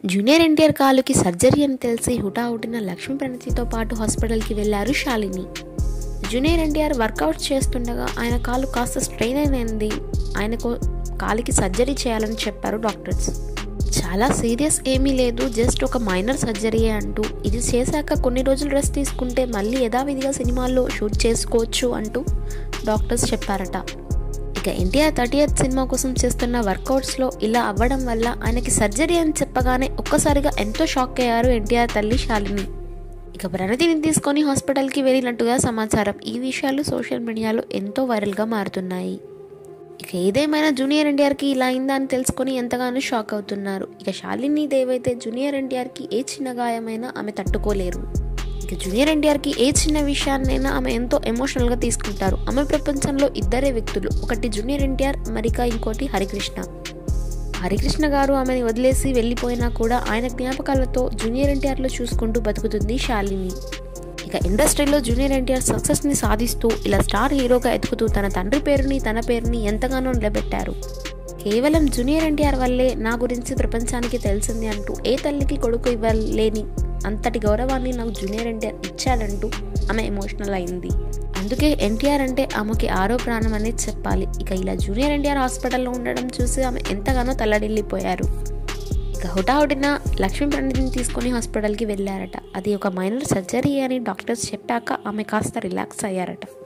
junior NTR కాలుకి surgery అని తెలిసి హుటాహుటిన లక్ష్మీ ప్రణతితో పాటు హాస్పిటల్కి వెళ్లారు శాలిని జూనియర్ ఎన్టీఆర్ వర్కౌట్ చేస్తుండగా ఆయన కాలు కాస్త స్ట్రెయిన్ అయినది ఆయనకు కాలికి సర్జరీ చేయాలని చెప్పారు డాక్టర్స్ చాలా సీరియస్ ఏమీ లేదు జస్ట్ ఒక మైనర్ సర్జరీయే అంటూ ఇది చేశాక కొన్ని రోజులు రెస్ట్ తీసుకుంటే మళ్ళీ యథావిధిగా సినిమాల్లో షూట్ చేసుకోవచ్చు అంటూ డాక్టర్స్ చెప్పారట ఇక ఎన్టీఆర్ థర్టీ ఎయిత్ సినిమా కోసం చేస్తున్న వర్కౌట్స్లో ఇలా అవ్వడం వల్ల ఆయనకి సర్జరీ అని చెప్పగానే ఒక్కసారిగా ఎంతో షాక్ అయ్యారు ఎన్టీఆర్ తల్లి శాలిని ఇక ప్రణతిని తీసుకొని హాస్పిటల్కి వెళ్ళినట్టుగా సమాచారం ఈ విషయాలు సోషల్ మీడియాలో ఎంతో వైరల్గా మారుతున్నాయి ఇక ఏదేమైనా జూనియర్ ఎన్టీఆర్కి ఇలా అయిందా అని తెలుసుకొని ఎంతగానో షాక్ అవుతున్నారు ఇక శాలిని దేవైతే జూనియర్ ఎన్టీఆర్కి ఏ చిన్న గాయమైనా ఆమె తట్టుకోలేరు ఇక జూనియర్ ఎన్టీఆర్కి ఏ చిన్న విషయాన్నైనా ఆమె ఎంతో ఎమోషనల్గా తీసుకుంటారు ఆమె ప్రపంచంలో ఇద్దరే వ్యక్తులు ఒకటి జూనియర్ ఎన్టీఆర్ మరిక ఇంకోటి హరికృష్ణ హరికృష్ణ గారు ఆమెని వదిలేసి వెళ్ళిపోయినా కూడా ఆయన జ్ఞాపకాలతో జూనియర్ ఎన్టీఆర్లో చూసుకుంటూ బతుకుతుంది శాలిని ఇక ఇండస్ట్రీలో జూనియర్ ఎన్టీఆర్ సక్సెస్ని సాధిస్తూ ఇలా స్టార్ హీరోగా ఎదుగుతూ తన తండ్రి పేరుని తన పేరుని ఎంతగానో నిలబెట్టారు కేవలం జూనియర్ ఎన్టీఆర్ వల్లే నా గురించి ప్రపంచానికి తెలిసింది అంటూ ఏ తల్లికి కొడుకు ఇవ్వలేని అంతటి గౌరవాన్ని నాకు జూనియర్ ఎన్టీఆర్ ఇచ్చాడంటూ ఆమె ఎమోషనల్ అయింది అందుకే ఎన్టీఆర్ అంటే ఆమెకి ఆరో ప్రాణం అనేది చెప్పాలి ఇక ఇలా జూనియర్ ఎన్టీఆర్ హాస్పిటల్లో ఉండడం చూసి ఆమె ఎంతగానో తల్లడిల్లిపోయారు ఇక హుటాహుటిన లక్ష్మీ పండితిని తీసుకొని హాస్పిటల్కి వెళ్ళారట అది ఒక మైనర్ సర్జరీ అని డాక్టర్స్ చెప్పాక ఆమె కాస్త రిలాక్స్ అయ్యారట